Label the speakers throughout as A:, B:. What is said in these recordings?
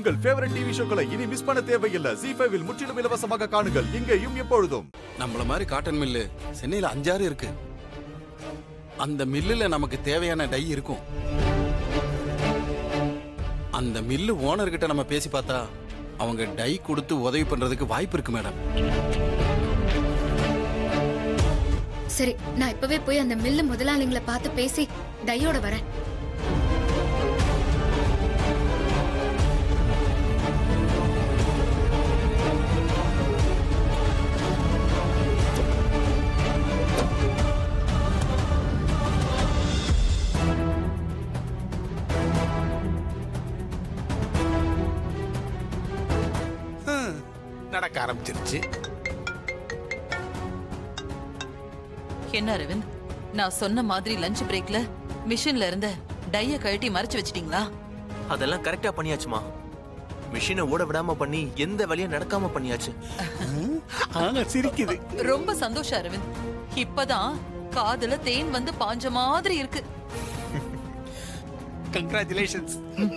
A: உங்கள் favourite TV ஷோக்களை இனி miss பண்ண தேவையில்லை ஜி ஃபைவில் முற்றிலும் இலவசமாக காணுங்கள் இங்கேயும் எப்பொழுதும்
B: நம்மள மாதிரி காட்டன் மில்லு சென்னையில அஞ்சாறு இருக்கு அந்த மில்லுல நமக்கு தேவையான டை இருக்கும் அந்த மில்லு ஓனர்கிட்ட நம்ம பேசி பார்த்தா அவங்க டை கொடுத்து உதவி பண்றதுக்கு வாய்ப்பு இருக்கு மேடம்
C: சரி நான் இப்பவே போய் அந்த மில்லு முதலாளிங்களை பார்த்து பேசி டையோட வரேன்
B: நடக்க ஆரம்பிச்சிருச்சு
D: என்ன அரவிந்த் நான் சொன்ன மாதிரி லஞ்ச் பிரேக்ல மிஷின்ல இருந்த டைய கழட்டி மறைச்சு வச்சிட்டீங்களா
E: அதெல்லாம் கரெக்டா பண்ணியாச்சுமா மிஷினை ஓட விடாம பண்ணி எந்த வேலையும் நடக்காம பண்ணியாச்சு
B: சிரிக்குது
D: ரொம்ப சந்தோஷம் அரவிந்த் இப்பதான் காதுல தேன் வந்து பாஞ்ச மாதிரி இருக்கு
B: கங்க்ராச்சுலேஷன்ஸ்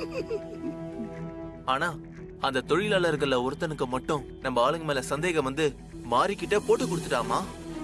E: ஆனா அந்த தொழிலாளர்கள்ல ஒருத்தனுக்கு மட்டும் நம்ம ஆளுங்க மேல சந்தேகம் வந்து மாறிக்கிட்ட போட்டு கொடுத்துட்டாமா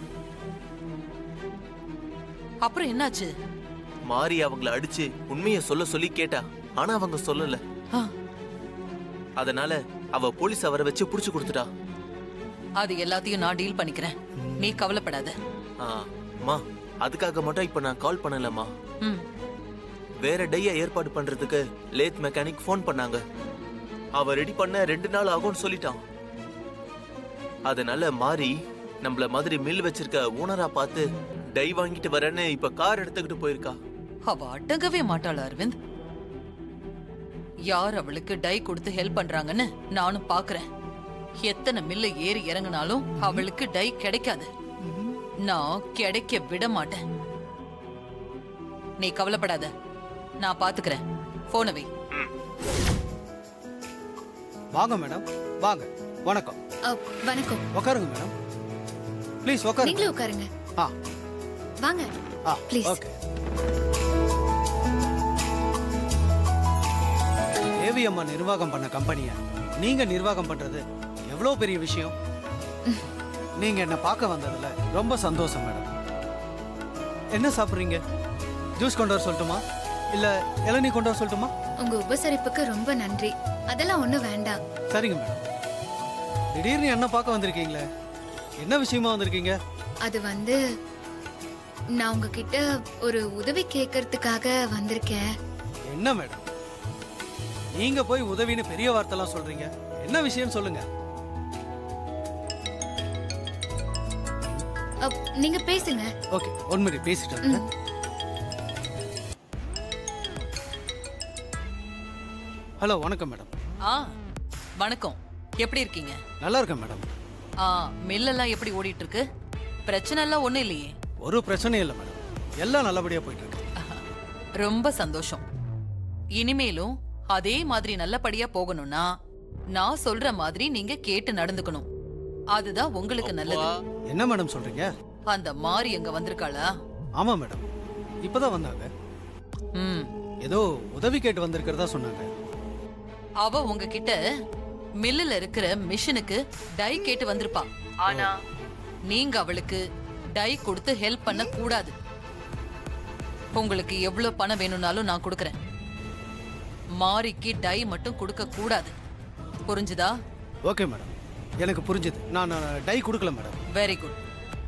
D: அப்புறம் என்னாச்சு
E: மாறி அவங்கள அடிச்சு உண்மையை சொல்ல சொல்லி கேட்டா ஆனா அவங்க சொல்லல
D: ஆ,
E: அதனால அவ போலீஸ் அவரை வச்சு புடிச்சு கொடுத்துட்டா
D: அது எல்லாத்தையும் நான் டீல் பண்ணிக்கிறேன் நீ கவலைப்படாத
E: ஆ, அம்மா அதுக்காக மட்டும் இப்ப நான் கால் பண்ணலம்மா
D: ம்
E: வேற டைய ஏற்பாடு பண்றதுக்கு லேத் மெக்கானிக் ஃபோன் பண்ணாங்க அவ ரெடி பண்ண ரெண்டு நாள் ஆகும்னு சொல்லிட்டான் அதனால மாறி நம்மள மாதிரி மில் வச்சிருக்க ஓனரா பார்த்து டை வாங்கிட்டு வரேன்னு இப்ப கார் எடுத்துக்கிட்டு போயிருக்கா
D: அவ அடங்கவே மாட்டாள் அரவிந்த் யார் அவளுக்கு டை கொடுத்து ஹெல்ப் பண்றாங்கன்னு நானும் பாக்குறேன் எத்தனை மில்ல ஏறி இறங்குனாலும் அவளுக்கு டை கிடைக்காது நான் கிடைக்க விட மாட்டேன் நீ கவலைப்படாத நான் பாத்துக்கிறேன் போன வை
F: வாங்க மேடம் வாங்க வணக்கம்
C: அ, வணக்கம்
F: உட்காருங்க மேடம் ப்ளீஸ் உட்காருங்க
C: நீங்களும் உட்காருங்க
F: ஆ
C: வாங்க
F: ஆ
C: Please.
F: ஓகே தேவி அம்மா நிர்வாகம் பண்ண கம்பெனியை நீங்க நிர்வாகம் பண்றது எவ்வளவு பெரிய விஷயம் நீங்க என்ன பார்க்க வந்ததுல ரொம்ப சந்தோஷம் மேடம் என்ன சாப்பிடுறீங்க ஜூஸ் கொண்டு வர சொல்லட்டுமா இல்ல இளநீ கொண்டு வர சொல்லட்டுமா
C: உங்க உபசரிப்புக்கு ரொம்ப நன்றி அதெல்லாம் ஒண்ணும் வேண்டாம்
F: சரிங்க மேடம் திடீர்னு என்ன பார்க்க வந்திருக்கீங்களே என்ன விஷயமா வந்திருக்கீங்க
C: அது வந்து நான் உங்ககிட்ட ஒரு உதவி கேட்கறதுக்காக வந்திருக்கேன்
F: என்ன மேடம் நீங்க போய் உதவின்னு பெரிய வார்த்தைலாம் சொல்றீங்க என்ன விஷயம் சொல்லுங்க
C: அ, நீங்க பேசுங்க
F: ஓகே ஒன் மினிட் பேசிட்டு இருக்கேன். ஹலோ வணக்கம் மேடம்
D: ஆ வணக்கம் எப்படி இருக்கீங்க
F: நல்லா இருக்கேன் மேடம்
D: ஆ மில்லெல்லாம் எப்படி ஓடிட்டு இருக்கு பிரச்சனை எல்லாம் ஒண்ணும் இல்லையே
F: ஒரு பிரச்சனையும் இல்லை மேடம் எல்லாம் நல்லபடியா போயிட்டு இருக்கு
D: ரொம்ப சந்தோஷம் இனிமேலும் அதே மாதிரி நல்லபடியா போகணும்னா நான் சொல்ற மாதிரி நீங்க கேட்டு நடந்துக்கணும் அதுதான் உங்களுக்கு நல்லது
F: என்ன மேடம் சொல்றீங்க
D: அந்த மாறி அங்க வந்திருக்காளா
F: ஆமா மேடம் இப்பதான் வந்தாங்க
D: ம்
F: ஏதோ உதவி கேட்டு வந்திருக்கிறதா சொன்னாங்க
D: அவ உங்ககிட்ட மில்லுல இருக்கிற மிஷினுக்கு டை கேட்டு வந்திருப்பா ஆனா நீங்க அவளுக்கு டை கொடுத்து ஹெல்ப் பண்ண கூடாது உங்களுக்கு எவ்வளவு பணம் வேணும்னாலும் நான் கொடுக்கறேன் மாரிக்கு டை மட்டும் கொடுக்க கூடாது புரிஞ்சுதா
F: ஓகே மேடம் எனக்கு புரிஞ்சுது நான் நான் டை கொடுக்கல மேடம்
D: வெரி குட்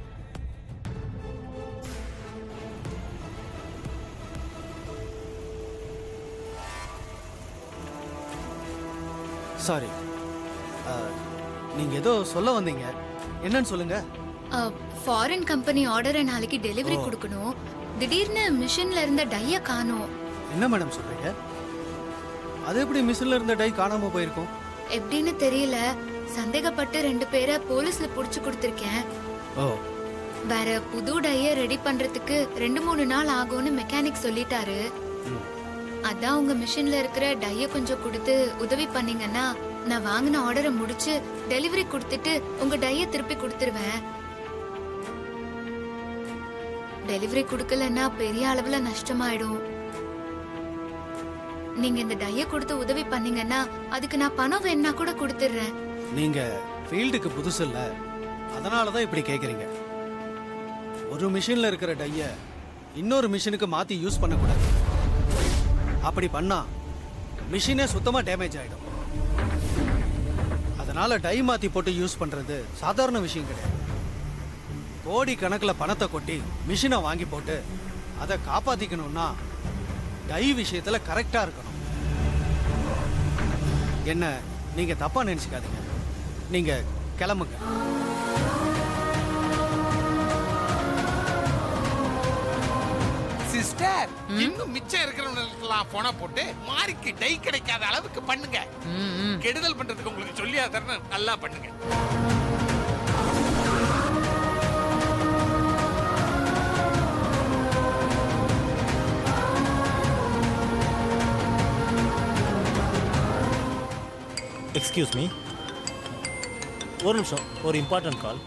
F: சாரி நீங்க ஏதோ சொல்ல வந்தீங்க என்னன்னு சொல்லுங்க
C: ஃபாரின் கம்பெனி ஆர்டரை நாளைக்கு டெலிவரி கொடுக்கணும் திடீர்னு மிஷின்ல இருந்த டைய காணோம்
F: என்ன மேடம் சொல்றீங்க அது எப்படி மிஷின்ல இருந்த டை காணாம போயிருக்கும்
C: எப்படின்னு தெரியல சந்தேகப்பட்டு ரெண்டு பேரை போலீஸ்ல புடிச்சு கொடுத்திருக்கேன்
F: ஓ
C: வேற புது டைய ரெடி பண்றதுக்கு ரெண்டு மூணு நாள் ஆகும்னு மெக்கானிக் சொல்லிட்டாரு
F: ம்.
C: அதான் உங்க மிஷின்ல இருக்கிற டைய கொஞ்சம் கொடுத்து உதவி பண்ணீங்கன்னா நான் வாங்கின ஆர்டரை முடிச்சு டெலிவரி கொடுத்துட்டு உங்க டைய திருப்பி கொடுத்துருவேன் டெலிவரி கொடுக்கலன்னா பெரிய அளவுல நஷ்டமாயிடும் நீங்க இந்த டைய கொடுத்து உதவி பண்ணீங்கன்னா அதுக்கு நான் பணம் வேணா கூட கொடுத்துடுறேன்
F: நீங்க ஃபீல்டுக்கு புதுசு இல்ல அதனால தான் இப்படி கேக்குறீங்க ஒரு மிஷின்ல இருக்கிற டைய இன்னொரு மிஷினுக்கு மாத்தி யூஸ் பண்ணக்கூடாது அப்படி பண்ணா மிஷினே சுத்தமா டேமேஜ் ஆயிடும் அதனால டை மாத்தி போட்டு யூஸ் பண்றது சாதாரண விஷயம் கிடையாது கோடி கணக்கில் பணத்தை கொட்டி மிஷினை வாங்கி போட்டு அதை காப்பாத்திக்கணும்னா டை விஷயத்துல கரெக்டா இருக்கணும் என்ன நீங்க தப்பா நினைச்சுக்காதீங்க நீங்க கிளம்புங்க
G: சிஸ்டர் இன்னும் மிச்சம் இருக்கிறவங்களுக்கெல்லாம் போன போட்டு மாறிக்கு டை கிடைக்காத அளவுக்கு பண்ணுங்க
D: ம், ம்.
G: கெடுதல் பண்றதுக்கு உங்களுக்கு சொல்லியா தரணும் நல்லா பண்ணுங்க
H: எக்ஸ்கியூஸ் மீ ஒரு நிமிஷம் ஒரு இம்பார்ட்டன்ட் கால்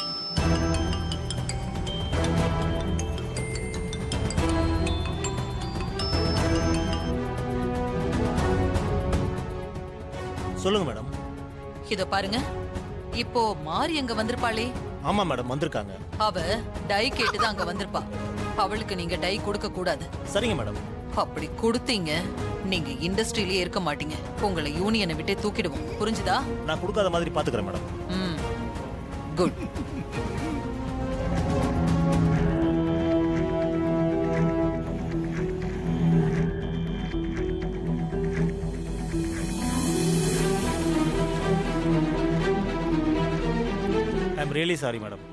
H: சொல்லுங்க மேடம்
D: இதோ பாருங்க இப்போ மாறி அங்க வந்திருப்பாளே
H: ஆமாம் மேடம் வந்திருக்காங்க
D: அவ டை கேட்டுதான் அங்க வந்திருப்பா அவளுக்கு நீங்க டை கொடுக்க கூடாது
H: சரிங்க மேடம்
D: அப்படி கொடுத்தீங்க நீங்க இண்டஸ்ட்ரியிலேயே இருக்க மாட்டீங்க உங்களை யூனியனை விட்டே தூக்கிடுவோம் புரிஞ்சுதா
H: நான் கொடுக்காத மாதிரி பார்த்துக்கிறேன் மேடம்
D: ம் good
H: I am really sorry madam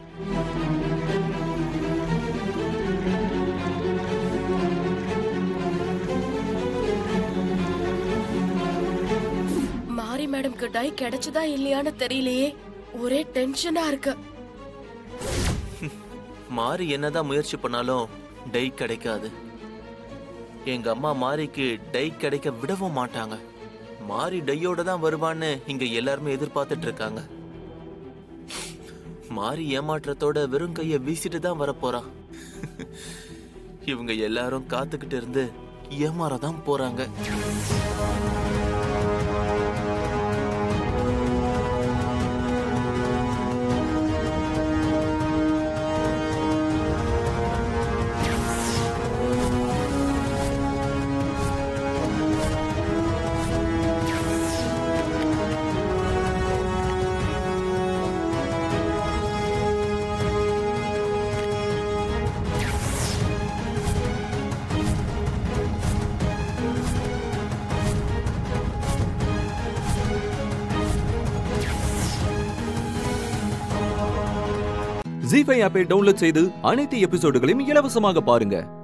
I: மாரி மேடம்க்கு டை கிடைச்சதா இல்லையான்னு தெரியலையே ஒரே டென்ஷனா இருக்கு
E: மாறி என்னதான் முயற்சி பண்ணாலும் டை கிடைக்காது எங்க அம்மா மாரிக்கு டை கிடைக்க விடவும் மாட்டாங்க மாறி டையோட தான் வருவான்னு இங்க எல்லாருமே எதிர்பார்த்துட்டு இருக்காங்க மாறி ஏமாற்றத்தோட வெறும் கைய வீசிட்டு தான் வரப்போறா இவங்க எல்லாரும் காத்துக்கிட்டு இருந்து ஏமாறதான் போறாங்க
J: ஜி ஃபைவ் ஆப்பை டவுன்லோட் செய்து அனைத்து எபிசோடுகளையும் இலவசமாக பாருங்க